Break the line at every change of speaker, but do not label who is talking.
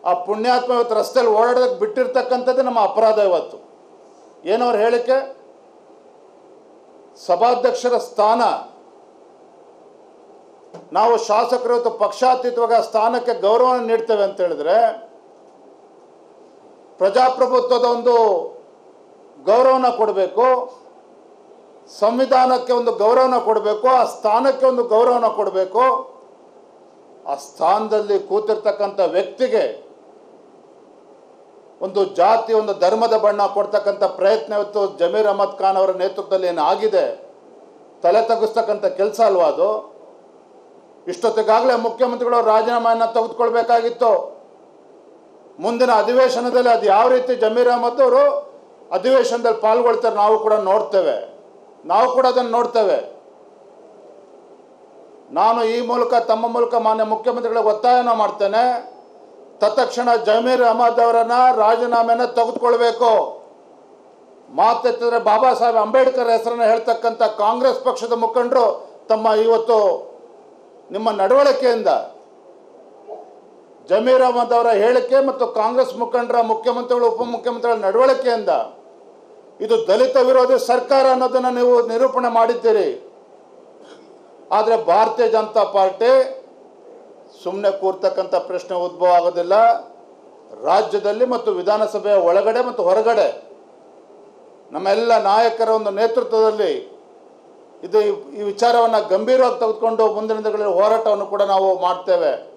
ಆ ಪುಣ್ಯಾತ್ಮ ಇವತ್ತು ರಸ್ತೆಯಲ್ಲಿ ಓಡಾಡೋದಕ್ಕೆ ಬಿಟ್ಟಿರ್ತಕ್ಕಂಥದ್ದೇ ನಮ್ಮ ಅಪರಾಧ ಇವತ್ತು ಏನವ್ರ ಹೇಳಿಕೆ ಸಭಾಧ್ಯಕ್ಷರ ಸ್ಥಾನ ನಾವು ಶಾಸಕರು ಇವತ್ತು ಪಕ್ಷಾತೀತವಾಗಿ ಆ ಸ್ಥಾನಕ್ಕೆ ಗೌರವ ನೀಡ್ತೇವೆ ಅಂತ ಹೇಳಿದ್ರೆ ಪ್ರಜಾಪ್ರಭುತ್ವದ ಒಂದು ಗೌರವನ ಕೊಡಬೇಕು ಸಂವಿಧಾನಕ್ಕೆ ಒಂದು ಗೌರವನ ಕೊಡಬೇಕು ಆ ಸ್ಥಾನಕ್ಕೆ ಒಂದು ಗೌರವನ ಕೊಡಬೇಕು ಆ ಸ್ಥಾನದಲ್ಲಿ ಕೂತಿರ್ತಕ್ಕಂಥ ವ್ಯಕ್ತಿಗೆ ಒಂದು ಜಾತಿ ಒಂದು ಧರ್ಮದ ಬಣ್ಣ ಕೊಡ್ತಕ್ಕಂಥ ಪ್ರಯತ್ನ ಇವತ್ತು ಜಮೀರ್ ಅಹಮದ್ ಖಾನ್ ಅವರ ನೇತೃತ್ವದಲ್ಲಿ ಏನು ಆಗಿದೆ ತಲೆ ತಗ್ಗಿಸ್ತಕ್ಕಂಥ ಕೆಲಸ ಅಲ್ವಾ ಅದು ಇಷ್ಟೊತ್ತಿಗಾಗಲೇ ಮುಖ್ಯಮಂತ್ರಿಗಳು ರಾಜೀನಾಮೆಯನ್ನು ತೆಗೆದುಕೊಳ್ಬೇಕಾಗಿತ್ತು ಮುಂದಿನ ಅಧಿವೇಶನದಲ್ಲಿ ಅದು ಯಾವ ರೀತಿ ಜಮೀರ್ ಅಹಮದ್ ಅವರು ಅಧಿವೇಶನದಲ್ಲಿ ಪಾಲ್ಗೊಳ್ತಾರೆ ನಾವು ಕೂಡ ನೋಡ್ತೇವೆ ನಾವು ಕೂಡ ಅದನ್ನು ನೋಡ್ತೇವೆ ನಾನು ಈ ಮೂಲಕ ತಮ್ಮ ಮೂಲಕ ಮಾನ್ಯ ಮುಖ್ಯಮಂತ್ರಿಗಳಿಗೆ ಒತ್ತಾಯನ ಮಾಡ್ತೇನೆ ತತ್ಕ್ಷಣ ಜಮೀರ್ ಅಹಮದ್ ಅವರನ್ನ ರಾಜೀನಾಮೆನ ತೆಗೆದುಕೊಳ್ಬೇಕು ಮಾತೆತ್ತಿದ್ರೆ ಬಾಬಾ ಸಾಹೇಬ್ ಅಂಬೇಡ್ಕರ್ ಹೆಸರನ್ನ ಹೇಳ್ತಕ್ಕಂಥ ಕಾಂಗ್ರೆಸ್ ಪಕ್ಷದ ಮುಖಂಡರು ತಮ್ಮ ಇವತ್ತು ನಿಮ್ಮ ನಡವಳಿಕೆಯಿಂದ ಜಮೀರ್ ಅಹಮದ್ ಅವರ ಹೇಳಿಕೆ ಮತ್ತು ಕಾಂಗ್ರೆಸ್ ಮುಖಂಡರ ಮುಖ್ಯಮಂತ್ರಿಗಳು ಉಪಮುಖ್ಯಮಂತ್ರಿಗಳ ನಡವಳಿಕೆಯಿಂದ ಇದು ದಲಿತ ವಿರೋಧಿ ಸರ್ಕಾರ ಅನ್ನೋದನ್ನು ನೀವು ನಿರೂಪಣೆ ಮಾಡಿದ್ದೀರಿ ಆದರೆ ಭಾರತೀಯ ಜನತಾ ಪಾರ್ಟಿ ಸುಮ್ಮನೆ ಕೂರ್ತಕ್ಕಂಥ ಪ್ರಶ್ನೆ ಉದ್ಭವ ಆಗೋದಿಲ್ಲ ರಾಜ್ಯದಲ್ಲಿ ಮತ್ತು ವಿಧಾನಸಭೆಯ ಒಳಗಡೆ ಮತ್ತು ಹೊರಗಡೆ ನಮ್ಮೆಲ್ಲ ನಾಯಕರ ಒಂದು ನೇತೃತ್ವದಲ್ಲಿ ಇದು ಈ- ಈ ವಿಚಾರವನ್ನು ಗಂಭೀರವಾಗಿ ತೆಗೆದುಕೊಂಡು ಮುಂದಿನ ದಿನಗಳಲ್ಲಿ ಹೋರಾಟವನ್ನು ಕೂಡ ನಾವು ಮಾಡ್ತೇವೆ